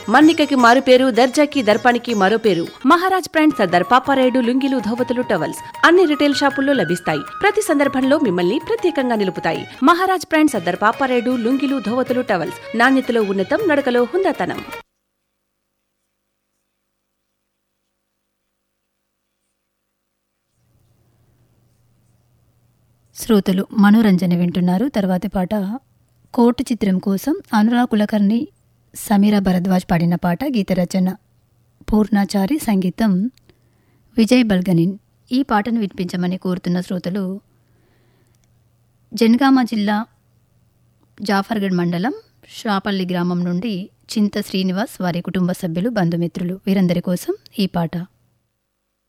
మన్నికకి మారు పేరు దర్జాకి దర్పానికి మరో పేరు మహారాజ్ బ్రాండ్ సర్దార్ పాపారాయుడు లుంగిలు ధోవతులు టవల్స్ అన్ని రిటైల్ షాపుల్లో లభిస్తాయి ప్రతి సందర్భంలో మిమ్మల్ని ప్రత్యేకంగా నిలుపుతాయి మహారాజ్ బ్రాండ్ సర్దార్ పాపారాయుడు లుంగిలు ధోవతులు టవల్స్ నాణ్యతలో ఉన్నతం నడకలో హుందాతనం శ్రోతలు మనోరంజన వింటున్నారు తర్వాతి పాట కోర్టు చిత్రం కోసం అనురాగ్ కులకర్ణి సమీరా భరద్వాజ్ పాడిన పాట గీత రచన పూర్ణాచారి సంగీతం విజయ్ బల్గనిన్ ఈ పాటను వినిపించమని కోరుతున్న శ్రోతలు జనగామ జిల్లా జాఫర్గఢ్ మండలం షాపల్లి గ్రామం నుండి చింత శ్రీనివాస్ వారి కుటుంబ సభ్యులు బంధుమిత్రులు వీరందరి కోసం ఈ పాట